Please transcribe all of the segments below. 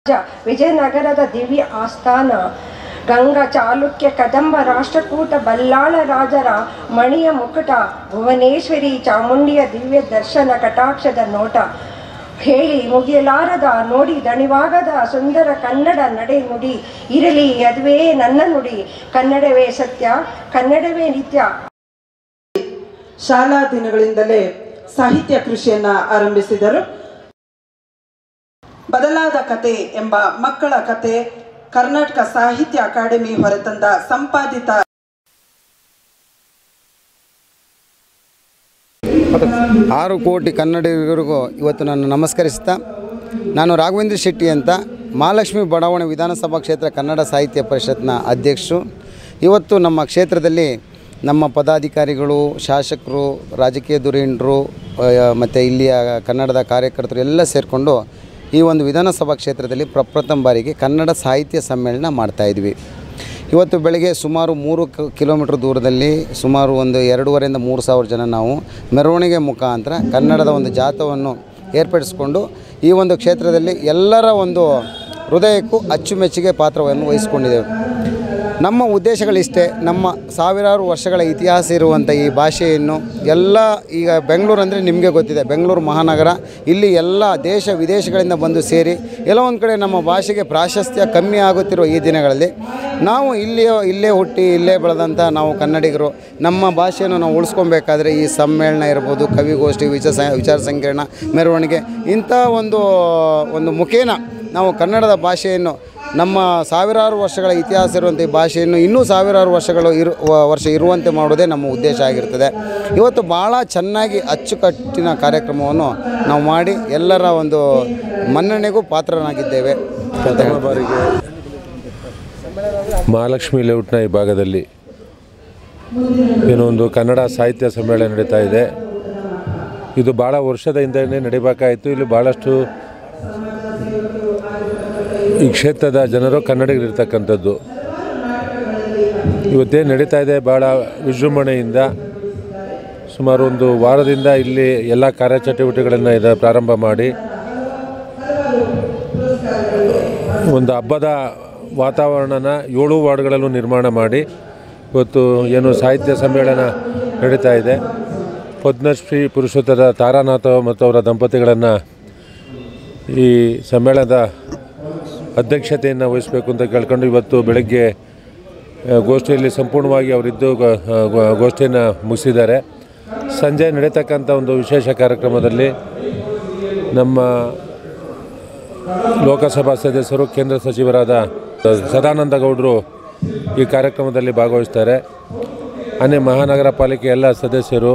ಜ- ವಿಜಯನಗರದ ದಿವ್ಯ ಆಸ್ಥಾನ ಗಂಗಾ ಚಾಲುಕ್ಯ ಕದಂಬ ರಾಷ್ಟ್ರಕೂಟ ಬಲ್ಲಾಳ ರಾಜರ ಮಣಿಯ ಮುಕುಟ ಭುವನೇಶ್ವರಿ ಚಾಮುಂಡಿಯ ದಿವ್ಯ ದರ್ಶನ ಕಟಾಕ್ಷದ ನೋಟ ಹೇಳಿ ಮುಗಿಯಲಾರದ ನೋಡಿ ದಣಿವಾಗದ ಸುಂದರ ಕನ್ನಡ ನಡೆ ನುಡಿ ಇರಲಿ ಅದುವೇ ನನ್ನ ನುಡಿ ಕನ್ನಡವೇ ಸತ್ಯ ಕನ್ನಡವೇ ನಿತ್ಯ ಶಾಲಾ ದಿನಗಳಿಂದಲೇ ಸಾಹಿತ್ಯ ಕೃಷಿಯನ್ನ ಆರಂಭಿಸಿದರು ಬದಲಾದ ಕತೆ ಎಂಬ ಮಕ್ಕಳ ಕತೆ ಕರ್ನಾಟಕ ಸಾಹಿತ್ಯ ಅಕಾಡೆಮಿ ಹೊರತಂದ ಸಂಪಾದಿತ ಆರು ಕೋಟಿ ಕನ್ನಡಿಗರಿಗೂ ಇವತ್ತು ನಾನು ನಮಸ್ಕರಿಸ್ತಾ ನಾನು ರಾಘವೇಂದ್ರ ಶೆಟ್ಟಿ ಅಂತ ಮಹಾಲಕ್ಷ್ಮಿ ಬಡಾವಣೆ ವಿಧಾನಸಭಾ ಕ್ಷೇತ್ರ ಕನ್ನಡ ಸಾಹಿತ್ಯ ಪರಿಷತ್ನ ಅಧ್ಯಕ್ಷರು ಇವತ್ತು ನಮ್ಮ ಕ್ಷೇತ್ರದಲ್ಲಿ ನಮ್ಮ ಪದಾಧಿಕಾರಿಗಳು ಶಾಸಕರು ರಾಜಕೀಯ ಧುರೀಣರು ಮತ್ತು ಇಲ್ಲಿಯ ಕನ್ನಡದ ಕಾರ್ಯಕರ್ತರು ಎಲ್ಲ ಸೇರಿಕೊಂಡು ಈ ಒಂದು ವಿಧಾನಸಭಾ ಕ್ಷೇತ್ರದಲ್ಲಿ ಪ್ರಪ್ರಥಮ ಬಾರಿಗೆ ಕನ್ನಡ ಸಾಹಿತ್ಯ ಸಮ್ಮೇಳನ ಮಾಡ್ತಾಯಿದ್ವಿ ಇವತ್ತು ಬೆಳಗ್ಗೆ ಸುಮಾರು ಮೂರು ಕ- ಕಿಲೋಮೀಟ್ರ್ ದೂರದಲ್ಲಿ ಸುಮಾರು ಒಂದು ಎರಡೂವರೆಯಿಂದ ಮೂರು ಸಾವಿರ ಜನ ನಾವು ಮೆರವಣಿಗೆ ಮುಖಾಂತರ ಕನ್ನಡದ ಒಂದು ಜಾಥವನ್ನು ಏರ್ಪಡಿಸಿಕೊಂಡು ಈ ಒಂದು ಕ್ಷೇತ್ರದಲ್ಲಿ ಎಲ್ಲರ ಒಂದು ಹೃದಯಕ್ಕೂ ಅಚ್ಚುಮೆಚ್ಚುಗೆ ಪಾತ್ರವನ್ನು ವಹಿಸ್ಕೊಂಡಿದ್ದೇವೆ ನಮ್ಮ ಉದ್ದೇಶಗಳಿಷ್ಟೇ ನಮ್ಮ ಸಾವಿರಾರು ವರ್ಷಗಳ ಇತಿಹಾಸ ಇರುವಂಥ ಈ ಭಾಷೆಯನ್ನು ಎಲ್ಲ ಈಗ ಬೆಂಗಳೂರು ಅಂದರೆ ನಿಮಗೆ ಗೊತ್ತಿದೆ ಬೆಂಗಳೂರು ಮಹಾನಗರ ಇಲ್ಲಿ ಎಲ್ಲ ದೇಶ ವಿದೇಶಗಳಿಂದ ಬಂದು ಸೇರಿ ಎಲ್ಲೋ ಒಂದು ಕಡೆ ನಮ್ಮ ಭಾಷೆಗೆ ಪ್ರಾಶಸ್ತ್ಯ ಕಮ್ಮಿ ಆಗುತ್ತಿರುವ ಈ ದಿನಗಳಲ್ಲಿ ನಾವು ಇಲ್ಲಿಯೋ ಇಲ್ಲೇ ಹುಟ್ಟಿ ಇಲ್ಲೇ ಬೆಳೆದಂಥ ನಾವು ಕನ್ನಡಿಗರು ನಮ್ಮ ಭಾಷೆಯನ್ನು ನಾವು ಉಳಿಸ್ಕೊಬೇಕಾದ್ರೆ ಈ ಸಮ್ಮೇಳನ ಇರ್ಬೋದು ಕವಿಗೋಷ್ಠಿ ವಿಚಾರ ವಿಚಾರ ಸಂಕಿರಣ ಮೆರವಣಿಗೆ ಇಂಥ ಒಂದು ಒಂದು ಮುಖೇನ ನಾವು ಕನ್ನಡದ ಭಾಷೆಯನ್ನು ನಮ್ಮ ಸಾವಿರಾರು ವರ್ಷಗಳ ಇತಿಹಾಸ ಇರುವಂಥ ಈ ಭಾಷೆಯನ್ನು ಇನ್ನೂ ಸಾವಿರಾರು ವರ್ಷಗಳು ಇರು ವ- ವರ್ಷ ಇರುವಂತೆ ಮಾಡುವುದೇ ನಮ್ಮ ಉದ್ದೇಶ ಆಗಿರ್ತದೆ ಇವತ್ತು ಭಾಳ ಚೆನ್ನಾಗಿ ಅಚ್ಚುಕಟ್ಟಿನ ಕಾರ್ಯಕ್ರಮವನ್ನು ನಾವು ಮಾಡಿ ಎಲ್ಲರ ಒಂದು ಮನ್ನಣೆಗೂ ಪಾತ್ರನಾಗಿದ್ದೇವೆ ಅಂತ ಹೇಳ್ತೀನಿ. ಬಾರಿಗೆ ಮಹಾಲಕ್ಷ್ಮಿ ಲೇಔಟ್ನ ಈ ಭಾಗದಲ್ಲಿ ಏನೋ ಒಂದು ಕನ್ನಡ ಸಾಹಿತ್ಯ ಸಮ್ಮೇಳನ ನಡೀತಾ ಇದೆ ಇದು ಭಾಳ ವರ್ಷದ ಹಿಂದೆಯೇ ನಡಿಬೇಕಾಯಿತು ಇಲ್ಲಿ ಭಾಳಷ್ಟು ಈ ಕ್ಷೇತ್ರದ ಜನರು ಕನ್ನಡಿಗರಿರ್ತಕ್ಕಂಥದ್ದು ಇವತ್ತೇನು ನಡೀತಾ ಇದೆ ಭಾಳ ವಿಜೃಂಭಣೆಯಿಂದ ಸುಮಾರು ಒಂದು ವಾರದಿಂದ ಇಲ್ಲಿ ಎಲ್ಲ ಕಾರ್ಯಚಟುವಟಿಕೆಗಳನ್ನು ಇದು ಪ್ರಾರಂಭ ಮಾಡಿ ಒಂದು ಹಬ್ಬದ ವಾತಾವರಣನ ಏಳು ವಾರ್ಡ್ಗಳಲ್ಲೂ ನಿರ್ಮಾಣ ಮಾಡಿ ಇವತ್ತು ಏನು ಸಾಹಿತ್ಯ ಸಮ್ಮೇಳನ ನಡೀತಾ ಇದೆ ಪದ್ಮಶ್ರೀ ಪುರುಷೋತ್ತರ ತಾರಾನಾಥ ಮತ್ತು ಅವರ ದಂಪತಿಗಳನ್ನು ಈ ಸಮ್ಮೇಳನದ ಅಧ್ಯಕ್ಷತೆಯನ್ನು ವಹಿಸಬೇಕು ಅಂತ ಕೇಳ್ಕೊಂಡು ಇವತ್ತು ಬೆಳಗ್ಗೆ ಆ, ಗೋಷ್ಠಿಯಲ್ಲಿ ಸಂಪೂರ್ಣವಾಗಿ ಅವರಿದ್ದು ಗೋ- ಗೋ- ಗೋಷ್ಠಿಯನ್ನು ಮುಗಿಸಿದ್ದಾರೆ ಸಂಜೆ ನಡೀತಕ್ಕಂಥ ಒಂದು ವಿಶೇಷ ಕಾರ್ಯಕ್ರಮದಲ್ಲಿ ನಮ್ಮ ಲೋಕಸಭಾ ಸದಸ್ಯರು ಕೇಂದ್ರ ಸಚಿವರಾದ ಸದಾನಂದ ಗೌಡರು ಈ ಕಾರ್ಯಕ್ರಮದಲ್ಲಿ ಭಾಗವಹಿಸ್ತಾರೆ ಅನೇ ಮಹಾನಗರ ಪಾಲಿಕೆ ಎಲ್ಲ ಸದಸ್ಯರು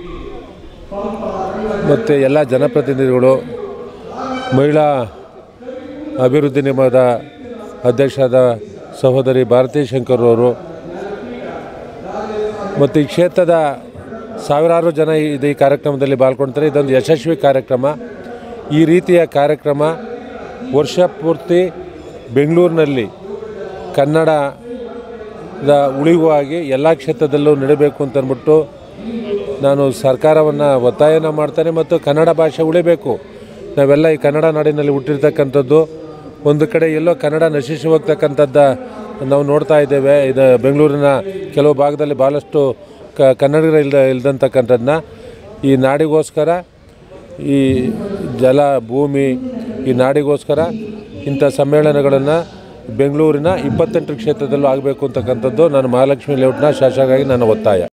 ಮತ್ತು ಎಲ್ಲ ಜನಪ್ರತಿನಿಧಿಗಳು ಮಹಿಳಾ ಅಭಿವೃದ್ಧಿ ನಿಗಮದ ಅಧ್ಯಕ್ಷರಾದ ಸಹೋದರಿ ಭಾರತಿ ಶಂಕರ್ ಅವರು ಮತ್ತು ಈ ಕ್ಷೇತ್ರದ ಸಾವಿರಾರು ಜನ ಇದು ಈ ಕಾರ್ಯಕ್ರಮದಲ್ಲಿ ಪಾಲ್ಗೊಳ್ತಾರೆ ಇದೊಂದು ಯಶಸ್ವಿ ಕಾರ್ಯಕ್ರಮ ಈ ರೀತಿಯ ಕಾರ್ಯಕ್ರಮ ವರ್ಷ ಪೂರ್ತಿ ಬೆಂಗಳೂರಿನಲ್ಲಿ ಕನ್ನಡದ ಉಳಿವಾಗಿ ಎಲ್ಲ ಕ್ಷೇತ್ರದಲ್ಲೂ ನಡೀಬೇಕು ಅಂತ ಅಂದ್ಬಿಟ್ಟು ನಾನು ಸರ್ಕಾರವನ್ನು ಒತ್ತಾಯನ ಮಾಡ್ತೇನೆ ಮತ್ತು ಕನ್ನಡ ಭಾಷೆ ಉಳಿಬೇಕು ನಾವೆಲ್ಲ ಈ ಕನ್ನಡ ನಾಡಿನಲ್ಲಿ ಹುಟ್ಟಿರ್ತಕ್ಕಂಥದ್ದು ಒಂದು ಕಡೆ ಎಲ್ಲೋ ಕನ್ನಡ ನಶಿಸಿ ಹೋಗ್ತಕ್ಕಂಥದ್ದು ನಾವು ನೋಡ್ತಾ ಇದ್ದೇವೆ ಇದು ಬೆಂಗಳೂರಿನ ಕೆಲವು ಭಾಗದಲ್ಲಿ ಭಾಳಷ್ಟು ಕ ಕನ್ನಡಿಗರು ಇಲ್ದ ಇಲ್ದಂತಕ್ಕಂಥದ್ದನ್ನ ಈ ನಾಡಿಗೋಸ್ಕರ ಈ ಜಲ ಭೂಮಿ ಈ ನಾಡಿಗೋಸ್ಕರ ಇಂಥ ಸಮ್ಮೇಳನಗಳನ್ನು ಬೆಂಗಳೂರಿನ ಇಪ್ಪತ್ತೆಂಟು ಕ್ಷೇತ್ರದಲ್ಲೂ ಆಗಬೇಕು ಅಂತಕ್ಕಂಥದ್ದು ನಾನು ಮಹಾಲಕ್ಷ್ಮಿ ಲೇಔಟ್ನ ಶಾಸಕರಾಗಿ ನನ್ನ ಒತ್ತಾಯ